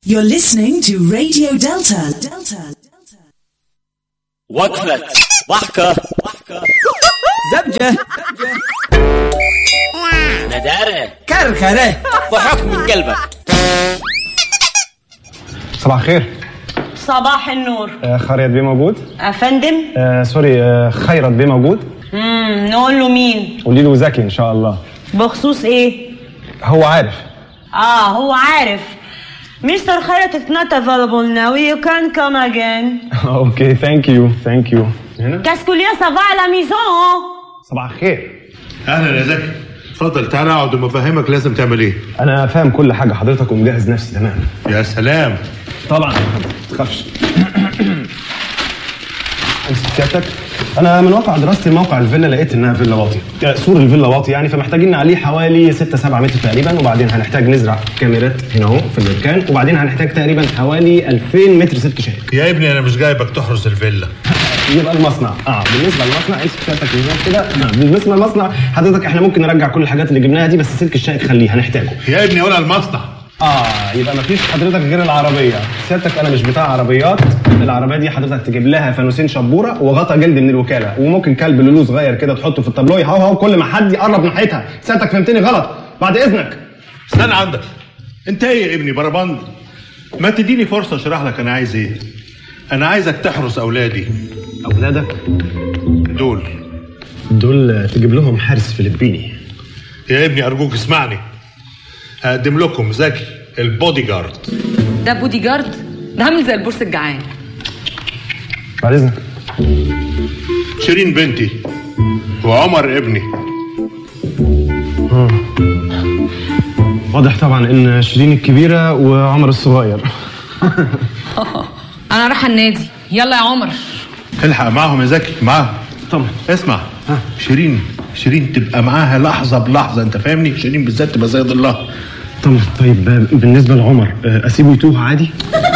You're listening to Radio Delta. Delta. وقفة ضحكة زبجة ندارة كركرة ضحك من قلبك صباح الخير صباح النور آه، خيرت بيه موجود افندم آه سوري آه خيرت بيه موجود امم نقول له مين قولي له زكي ان شاء الله بخصوص ايه هو عارف اه هو عارف مستر خيرت is not available now you can come again اوكي ثانك يو ثانك يو هنا qu'est-ce qu'il y a ça va à la maison صباح الخير اهلا يا زكي اتفضل تعالى اقعد وما افهمك لازم تعمل ايه انا فاهم كل حاجه حضرتك ومجهز نفسي تمام يا سلام طبعا ما تخافش امسك سيادتك انا من واقع دراستي موقع الفيلا لقيت انها فيلا واطيه آه، سور الفيلا واطي يعني فمحتاجين عليه حوالي 6 7 متر تقريبا وبعدين هنحتاج نزرع كاميرات هنا اهو في المكان وبعدين هنحتاج تقريبا حوالي 2000 متر سلك شائك يا ابني انا مش جايبك تحرس الفيلا يبقى المصنع اه بالنسبه للمصنع امسك سيادتك هناك كده آه، بالنسبه للمصنع حضرتك احنا ممكن نرجع كل الحاجات اللي جبناها دي بس سلك الشائك خليه هنحتاجه يا ابني ولا المصنع اه يبقى مفيش حضرتك غير العربيه سيادتك انا مش بتاع عربيات العربيه دي حضرتك تجيب لها فانوسين شبوره وغطا جلد من الوكاله وممكن كلب لولو صغير كده تحطه في الطابلو يهوهو هو كل ما حد يقرب ناحيتها سيادتك فهمتني غلط بعد اذنك استنى عندك انت ايه يا ابني بربند ما تديني فرصه اشرح لك انا عايز ايه انا عايزك تحرس اولادي اولادك دول دول تجيب لهم حارس فلبيني يا ابني ارجوك اسمعني هقدم لكم زكي البودي جارد ده بودي جارد ده عامل زي البورس الجعان بعد اذنك شيرين بنتي وعمر ابني واضح طبعا ان شيرين الكبيره وعمر الصغير انا رايحه النادي يلا يا عمر الحق معاهم يا زكي معاهم طبعا اسمع شيرين شيرين تبقى معاها لحظه بلحظه انت فاهمني شيرين بالذات تبقى زي ضلها طبعا طيب بالنسبه لعمر آه، اسيبه يتوه عادي